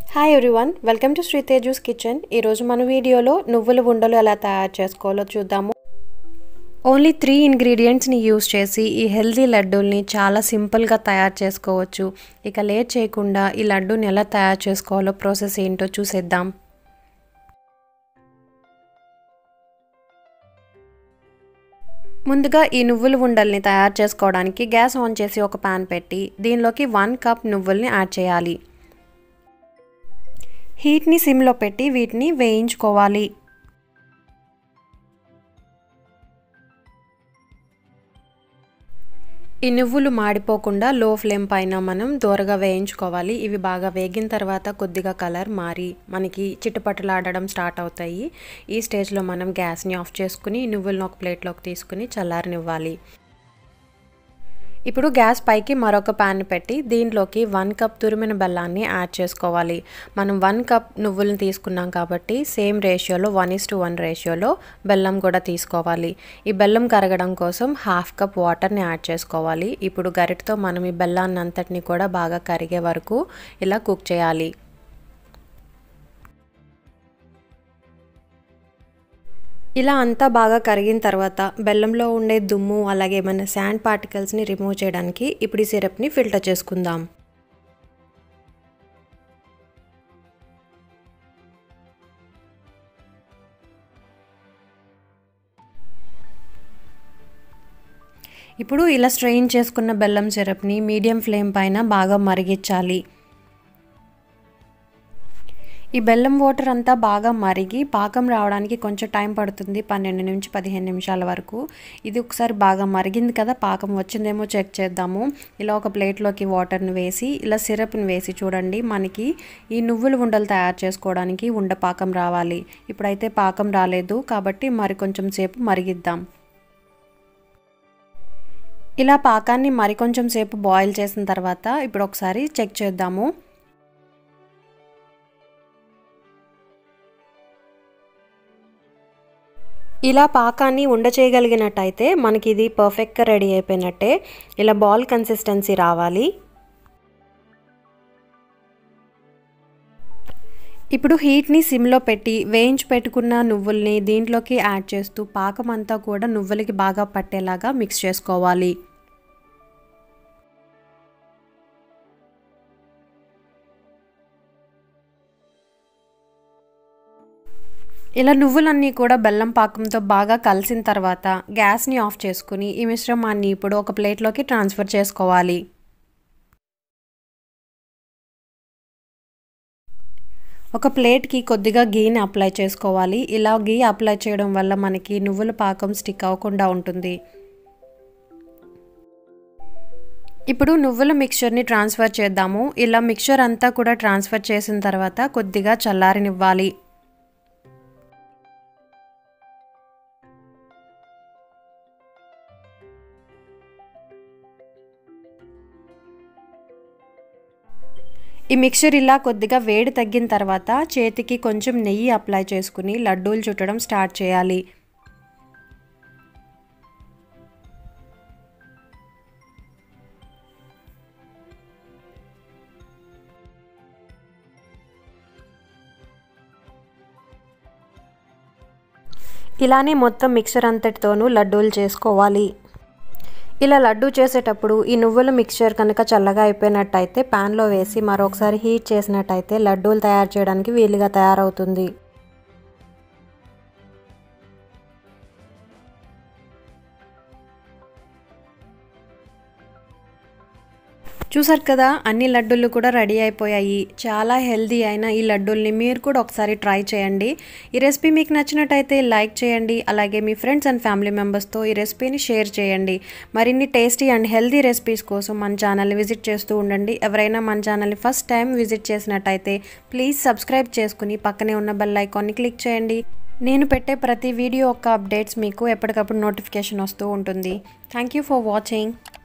hi everyone welcome to Sri Teju's kitchen ఈరోజు మన వీడియోలో నువ్వుల ఉండలు ఎలా తయారు చేసుకోవాలో చూద్దాము ఓన్లీ త్రీ ఇంగ్రీడియంట్స్ని యూస్ చేసి ఈ హెల్తీ లడ్డూల్ని చాలా సింపుల్గా తయారు చేసుకోవచ్చు ఇక లేట్ చేయకుండా ఈ లడ్డూని ఎలా తయారు చేసుకోవాలో ప్రాసెస్ ఏంటో చూసేద్దాం ముందుగా ఈ నువ్వుల ఉండల్ని తయారు చేసుకోవడానికి గ్యాస్ ఆన్ చేసి ఒక పాన్ పెట్టి దీనిలోకి వన్ కప్ నువ్వుల్ని యాడ్ చేయాలి హీట్ని సిమ్లో పెట్టి వీటిని వేయించుకోవాలి ఈ నువ్వులు మాడిపోకుండా లో ఫ్లేమ్ పైన మనం దూరగా వేయించుకోవాలి ఇవి బాగా వేగిన తర్వాత కొద్దిగా కలర్ మారి మనకి చిట్టుపట్టులాడడం స్టార్ట్ అవుతాయి ఈ స్టేజ్లో మనం గ్యాస్ని ఆఫ్ చేసుకుని నువ్వులను ఒక ప్లేట్లోకి తీసుకుని చల్లారనివ్వాలి ఇప్పుడు గ్యాస్ పైకి మరొక ప్యాన్ పెట్టి దీంట్లోకి వన్ కప్ తురిమిన బెల్లాన్ని యాడ్ చేసుకోవాలి మనం వన్ కప్ నువ్వులను తీసుకున్నాం కాబట్టి సేమ్ రేషియోలో వన్ ఇస్ టు వన్ రేషియోలో బెల్లం కూడా తీసుకోవాలి ఈ బెల్లం కరగడం కోసం హాఫ్ కప్ వాటర్ని యాడ్ చేసుకోవాలి ఇప్పుడు గరిటతో మనం ఈ బెల్లాన్ని అంతటిని కూడా బాగా కరిగే వరకు ఇలా కుక్ చేయాలి ఇలా అంతా బాగా కరిగిన తర్వాత బెల్లంలో ఉండే దుమ్ము అలాగే ఏమైనా శాండ్ పార్టికల్స్ని రిమూవ్ చేయడానికి ఇప్పుడు ఈ సిరప్ని ఫిల్టర్ చేసుకుందాం ఇప్పుడు ఇలా స్ట్రెయిన్ చేసుకున్న బెల్లం సిరప్ని మీడియం ఫ్లేమ్ పైన బాగా మరిగించాలి ఈ బెల్లం వాటర్ అంతా బాగా మరిగి పాకం రావడానికి కొంచెం టైం పడుతుంది పన్నెండు నుంచి పదిహేను నిమిషాల వరకు ఇది ఒకసారి బాగా మరిగింది కదా పాకం వచ్చిందేమో చెక్ చేద్దాము ఇలా ఒక ప్లేట్లోకి వాటర్ని వేసి ఇలా సిరప్ని వేసి చూడండి మనకి ఈ నువ్వుల ఉండలు తయారు చేసుకోవడానికి ఉండ పాకం రావాలి ఇప్పుడైతే పాకం రాలేదు కాబట్టి మరి కొంచెం సేపు మరిగిద్దాం ఇలా పాకాన్ని మరికొంచెం సేపు బాయిల్ చేసిన తర్వాత ఇప్పుడు ఒకసారి చెక్ చేద్దాము ఇలా పాకాన్ని ఉండ చేయగలిగినట్టయితే మనకి ఇది పర్ఫెక్ట్గా రెడీ అయిపోయినట్టే ఇలా బాల్ కన్సిస్టెన్సీ రావాలి ఇప్పుడు హీట్ని సిమ్లో పెట్టి వేయించి పెట్టుకున్న నువ్వుల్ని దీంట్లోకి యాడ్ చేస్తూ పాకం అంతా కూడా నువ్వులకి బాగా పట్టేలాగా మిక్స్ చేసుకోవాలి ఇలా నువ్వులన్నీ కూడా బెల్లం పాకంతో బాగా కలిసిన తర్వాత గ్యాస్ని ఆఫ్ చేసుకుని ఈ మిశ్రమాన్ని ఇప్పుడు ఒక ప్లేట్లోకి ట్రాన్స్ఫర్ చేసుకోవాలి ఒక ప్లేట్కి కొద్దిగా గీని అప్లై చేసుకోవాలి ఇలా గీ అప్లై చేయడం వల్ల మనకి నువ్వుల పాకం స్టిక్ అవ్వకుండా ఉంటుంది ఇప్పుడు నువ్వుల మిక్చర్ని ట్రాన్స్ఫర్ చేద్దాము ఇలా మిక్చర్ అంతా కూడా ట్రాన్స్ఫర్ చేసిన తర్వాత కొద్దిగా చల్లారనివ్వాలి ఈ మిక్చర్ ఇలా కొద్దిగా వేడి తగ్గిన తర్వాత చేతికి కొంచెం నెయ్యి అప్లై చేసుకుని లడ్డూలు చుట్టడం స్టార్ట్ చేయాలి ఇలానే మొత్తం మిక్చర్ అంతటితోనూ లడ్డూలు చేసుకోవాలి ఇలా లడ్డు చేసేటప్పుడు ఈ నువ్వుల మిక్చర్ కనుక చల్లగా అయిపోయినట్టయితే ప్యాన్లో వేసి మరొకసారి హీట్ చేసినట్టయితే లడ్డూలు తయారు చేయడానికి వీలుగా తయారవుతుంది చూసారు కదా అన్ని లడ్డూలు కూడా రెడీ అయిపోయాయి చాలా హెల్దీ అయిన ఈ లడ్డూల్ని మీరు కూడా ఒకసారి ట్రై చేయండి ఈ రెసిపీ మీకు నచ్చినట్టయితే లైక్ చేయండి అలాగే మీ ఫ్రెండ్స్ అండ్ ఫ్యామిలీ మెంబర్స్తో ఈ రెసిపీని షేర్ చేయండి మరిన్ని టేస్టీ అండ్ హెల్దీ రెసిపీస్ కోసం మన ఛానల్ని విజిట్ చేస్తూ ఉండండి ఎవరైనా మన ఛానల్ని ఫస్ట్ టైం విజిట్ చేసినట్టయితే ప్లీజ్ సబ్స్క్రైబ్ చేసుకుని పక్కనే ఉన్న బెల్ ఐకాన్ని క్లిక్ చేయండి నేను పెట్టే ప్రతి వీడియో యొక్క అప్డేట్స్ మీకు ఎప్పటికప్పుడు నోటిఫికేషన్ వస్తూ ఉంటుంది థ్యాంక్ యూ ఫర్ వాచింగ్